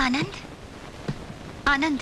Anand Anand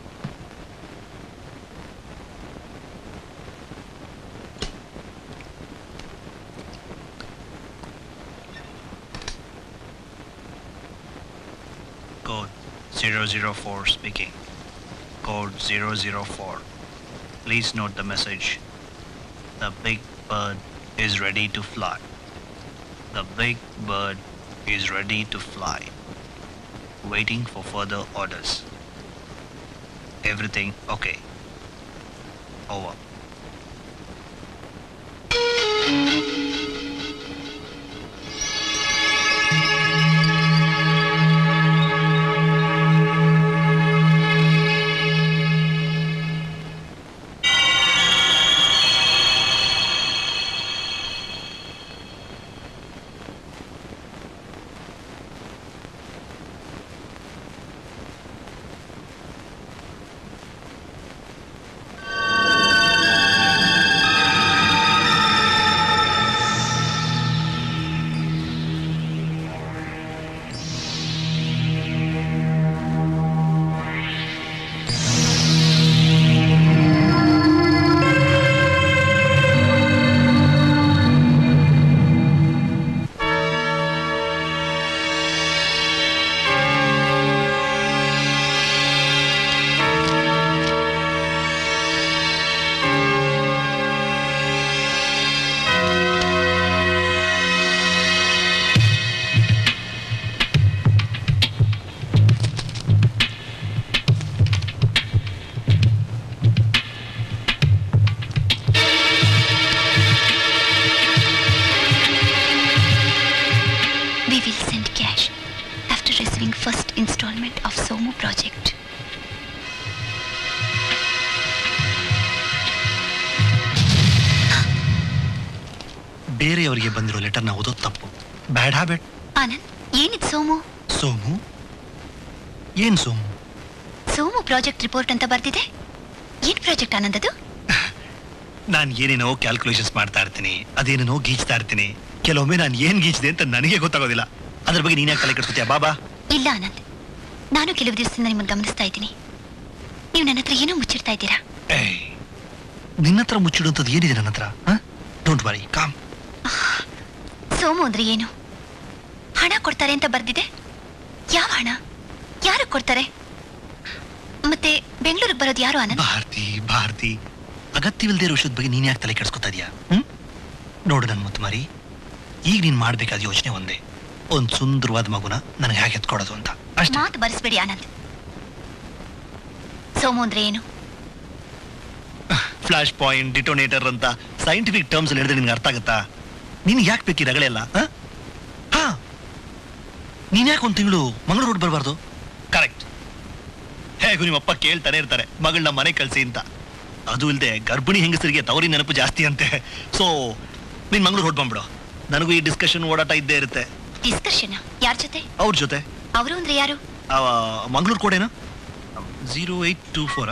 Code 004 speaking. Code 004. Please note the message. The big bird is ready to fly. The big bird is ready to fly. Waiting for further orders. Everything okay. Over. We will send cash after receiving first installment of Somu project. ಬೇರೆಯವರಿಗೆ ಬಂದಿರೋ ಲೆಟರ್ನ ಓದೋದು ತಪ್ಪು bad habit Anand ಏನಿದ್ ಸೋಮು ಸೋಮು ಏನ್ Somu Somu project report ಅಂತ ಬರ್ದಿದೆ ಏನ್ ಪ್ರಾಜೆಕ್ಟ್ ಆನಂದ್ ಅದು ನಾನು ಏನೇನೋ ಕ್ಯಾಲ್ಕುಲೇಷನ್ಸ್ ಮಾಡ್ತಾ ಇರ್ತೀನಿ ಅದೇನೇನೋ ಗೀಚ್ತಾ ಇರ್ತೀನಿ ಕೆಲವೊಮ್ಮೆ ನಾನು ಏನ್ ಗೀಚಿದೆ ಅಂತ ನನಗೆ ಗೊತ್ತಾಗೋದಿಲ್ಲ ಅದ್ರ ಬಗ್ಗೆ ನೀನ್ ಯಾಕೆ ತಲೆ ಕೆಡ್ಸ್ಕೊತೀಯ ಬಾಬಾ ಇಲ್ಲ ಆನಂದ್ ನಾನು ಕೆಲವು ದಿವಸದಿಂದ ನಿಮ್ಮನ್ನು ಗಮನಿಸ್ತಾ ಇದ್ದೀನಿ ನೀವು ನನ್ನ ಹತ್ರ ಏನೋ ಮುಚ್ಚಿಡ್ತಾ ಇದ್ದೀರಾ ಏಯ್ ನಿನ್ನ ಹತ್ರ ಮುಚ್ಚಿಡುವಂಥದ್ದು ಏನಿದೆ ನನ್ನ ಹತ್ರ ಡೋಂಟ್ ವರಿ ಕಾಮ್ ಸೋಮು ಅಂದ್ರೆ ಏನು ಹಣ ಕೊಡ್ತಾರೆ ಅಂತ ಬರ್ದಿದೆ ಯಾವ ಹಣ ಯಾರು ಕೊಡ್ತಾರೆ ಮತ್ತೆ ಬೆಂಗಳೂರಿಗೆ ಬರೋದು ಯಾರು ಆನಂದ್ ಭಾರತಿ ಭಾರತಿ ಅಗತ್ಯವಿಲ್ಲದೆ ಇರೋ ವಿಷಯದ ಬಗ್ಗೆ ನೀನ್ ಯಾಕೆ ತಲೆ ಕೆಡ್ಸ್ಕೊತಾ ಇದೀಯಾ ಹ್ಮ್ ನೋಡು ನನ್ನ ಮುತ್ತುಮಾರಿ ಈಗ ನೀನ್ ಮಾಡ್ಬೇಕಾದ ಯೋಚನೆ ಒಂದೇ ಒಂದ್ ಸುಂದರವಾದ ಮಗುನ ನನಗೆ ಹೇಗೆ ಎತ್ಕೊಡೋದು ಅಂತ ಅಷ್ಟೇ ಮಾತು ಬರೆಸ್ಬೇಡಿ ಆನಂದ್ ಸೋಮು ಅಂದ್ರೆ ಏನು ಫ್ಲಾಶ್ ಪಾಯಿಂಟ್ ಡಿಟೋನೇಟರ್ ಅಂತ ಸೈಂಟಿಫಿಕ್ ಟರ್ಮ್ಸ್ ಹೇಳಿದ್ರೆ ನಿನ್ಗೆ ಅರ್ಥ ಆಗುತ್ತಾ ನಿನ್ ಯಾಕೆ ಬೇಕು ಈ ರಗಳೆಲ್ಲ ಆ? ಹಾ ನೀನ್ ಯಾಕೆ ಒಂದ್ ತಿಂಗಳು ಮಂಗಳೂರು ರೋಡ್ ಬರಬಾರ್ದು ಕರೆಕ್ಟ್ ಹೇಗೂ ನಿಮ್ಮಪ್ಪ ಕೇಳ್ತಾನೆ ಇರ್ತಾರೆ ಮಗಳನ್ನ ಮನೆ ಕಳ್ಸಿ ಅಂತ ಅದು ಇಲ್ಲದೆ ಗರ್ಭಿಣಿ ಹೆಂಗಸರಿಗೆ ತವರಿ ನೆನಪು ಜಾಸ್ತಿ ಅಂತೆ ಸೊ ನೀನ್ ಮಂಗಳೂರು ರೋಡ್ ಬಂದ್ಬಿಡು ನನಗೂ ಈ ಡಿಸ್ಕಷನ್ ಓಡಾಟ ಇದ್ದೇ ಇರುತ್ತೆ ಡಿಸ್ಕಷನ್ ಯಾರ ಜೊತೆ ಅವ್ರ ಜೊತೆ ಅವರು ಅಂದ್ರೆ ಯಾರು ಮಂಗಳೂರು ಕೋಡೇನು ಝೀರೋ ಏಯ್ಟ್ ಟೂ ಫೋರಾ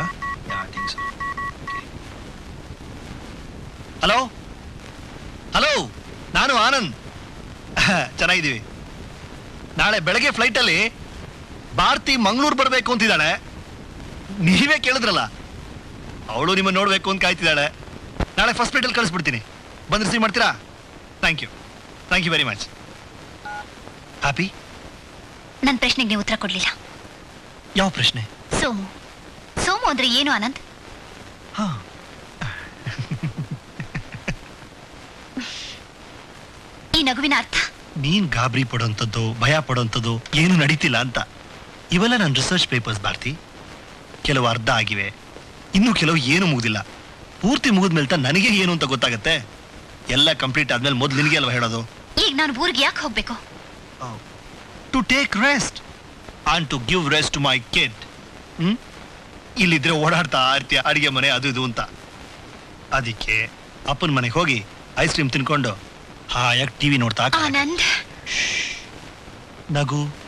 ಹಲೋ ಹಲೋ ನಾನು ಆನಂದ್ ಚೆನ್ನಾಗಿದ್ದೀವಿ ನಾಳೆ ಬೆಳಗ್ಗೆ ಫ್ಲೈಟಲ್ಲಿ ಭಾರತಿ ಮಂಗಳೂರು ಬರಬೇಕು ಅಂತಿದ್ದಾಳೆ ನೀವೇ ಕೇಳಿದ್ರಲ್ಲ ಅವಳು ನಿಮ್ಮ ನೋಡಬೇಕು ಅಂತ ಕಾಯ್ತಿದ್ದಾಳೆ ನಾಳೆ ಫಸ್ಟ್ ಫ್ಲೈಟಲ್ಲಿ ಕಳಿಸ್ಬಿಡ್ತೀನಿ ಬಂದು ರಿಸೀವ್ ಮಾಡ್ತೀರಾ thank you thank you very much happy ನನ್ನ ಪ್ರಶ್ನೆಗೆ ನೀವು ಉತ್ತರ ಕೊಡ್ಲಿಲ್ಲ ಯಾವ ಪ್ರಶ್ನೆ ಸೋಮು ಸೋಮು ಅಂದ್ರೆ ಏನು ಆನಂದ್ ಹಾ ಈ ನಗುವಿನ ಅರ್ಥ ನೀನ್ ಗಾಬರಿ ಪಡೋಂಥದ್ದು ಭಯ ಪಡೋಂಥದ್ದು ಏನು ನಡೀತಿಲ್ಲ ಅಂತ ಇವೆಲ್ಲ ನನ್ನ ರಿಸರ್ಚ್ ಪೇಪರ್ಸ್ ಭಾರತಿ ಕೆಲವು ಅರ್ಧ ಆಗಿವೆ ಇನ್ನು ಕೆಲವು ಏನು ಮುಗ್ದಿಲ್ಲ ಪೂರ್ತಿ ಮುಗಿದ್ಮೇಲೆ ತಾನ್ ನನಗೆ ಏನು ಅಂತ ಗೊತ್ತಾಗತ್ತೆ ಎಲ್ಲ ಕಂಪ್ಲೀಟ್ ಆದ್ಮೇಲೆ ಮೊದ್ಲು ನಿನಗೆ ಅಲ್ವಾ ಹೇಳೋದು ಈಗ ನಾನು ಊರಿಗೆ ಯಾಕೆ ಹೋಗ್ಬೇಕು to take rest and to give rest to my kid hmm ಇಲ್ಲಿದ್ರೆ ಓಡಾಡ್ತಾ ಇರ್ತೀಯ ಅಡಿಗೆ ಮನೆ ಅದು ಇದು ಅಂತ ಅದಕ್ಕೆ ಅಪ್ಪನ ಮನೆಗೆ ಹೋಗಿ ಐಸ್ ಕ್ರೀಮ್ ತಿನ್ಕೊಂಡು ಹಾಯಾಗಿ ಟಿವಿ ನೋಡ್ತಾ ಆನಂದ್ ನಗು